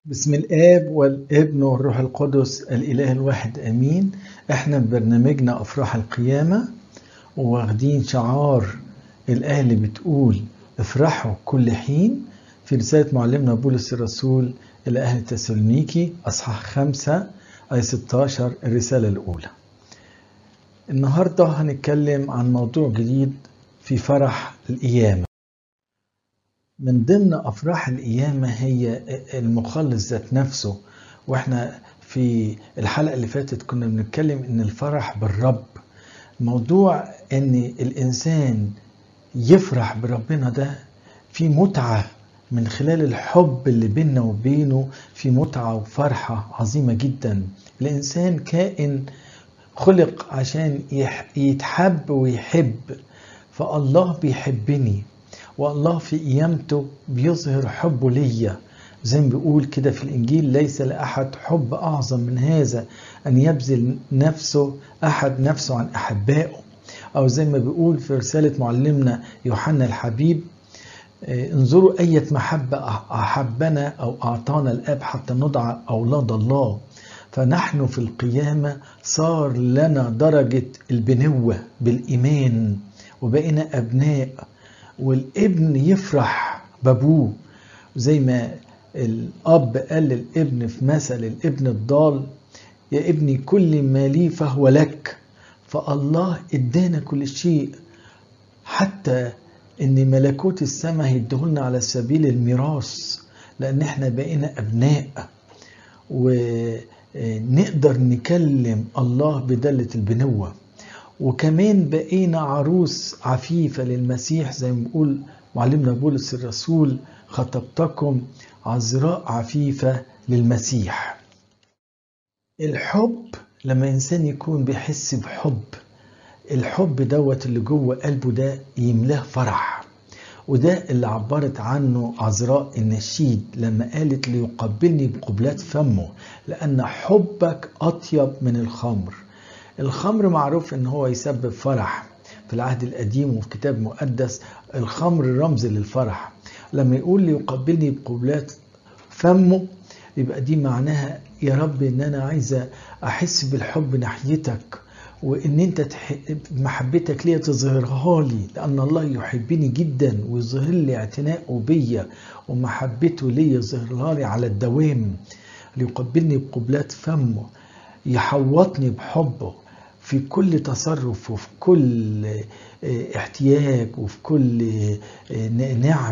بسم الآب والابن والروح القدس الإله الواحد آمين احنا ببرنامجنا أفراح القيامة واخدين شعار الآية اللي بتقول افرحوا كل حين في رسالة معلمنا بولس الرسول إلى أهل تسالونيكي أصحاح خمسة آية 16 الرسالة الأولى النهاردة هنتكلم عن موضوع جديد في فرح القيامة من ضمن افراح القيامه هي المخلص ذات نفسه واحنا في الحلقه اللي فاتت كنا بنتكلم ان الفرح بالرب موضوع ان الانسان يفرح بربنا ده في متعه من خلال الحب اللي بيننا وبينه في متعه وفرحه عظيمه جدا الانسان كائن خلق عشان يتحب ويحب فالله بيحبني والله في قيامته بيظهر حبه ليا زي ما بيقول كده في الانجيل ليس لاحد حب اعظم من هذا ان يبذل نفسه احد نفسه عن احبائه او زي ما بيقول في رساله معلمنا يوحنا الحبيب انظروا أية محبة أحبنا أو أعطانا الآب حتى ندعى أولاد الله فنحن في القيامة صار لنا درجة البنوة بالإيمان وبقينا أبناء والابن يفرح بابوه زي ما الاب قال للابن في مثل الابن الضال يا ابني كل ما لي فهو لك فالله ادانا كل شيء حتى ان ملكوت السماء هيديهولنا على سبيل الميراث لان احنا بقينا ابناء ونقدر نكلم الله بدلة البنوه وكمان بقينا عروس عفيفة للمسيح زي ما بيقول معلمنا بولس الرسول خطبتكم عذراء عفيفة للمسيح الحب لما إنسان يكون بيحس بحب الحب دوت اللي جوه قلبه ده يملاه فرح وده اللي عبرت عنه عذراء النشيد لما قالت ليقبلني بقبلات فمه لأن حبك أطيب من الخمر الخمر معروف ان هو يسبب فرح في العهد القديم وفي كتاب مقدس الخمر رمز للفرح لما يقول لي يقبلني بقبلات فمه يبقى دي معناها يا رب ان انا عايزه احس بالحب ناحيتك وان انت تح... محبتك ليا تظهرها لي لان الله يحبني جدا ويظهر لي اعتناءه بيا ومحبته ليا يظهرها لي على الدوام ليقبلني بقبلات فمه يحوطني بحبه في كل تصرف وفي كل احتياج وفي كل نعم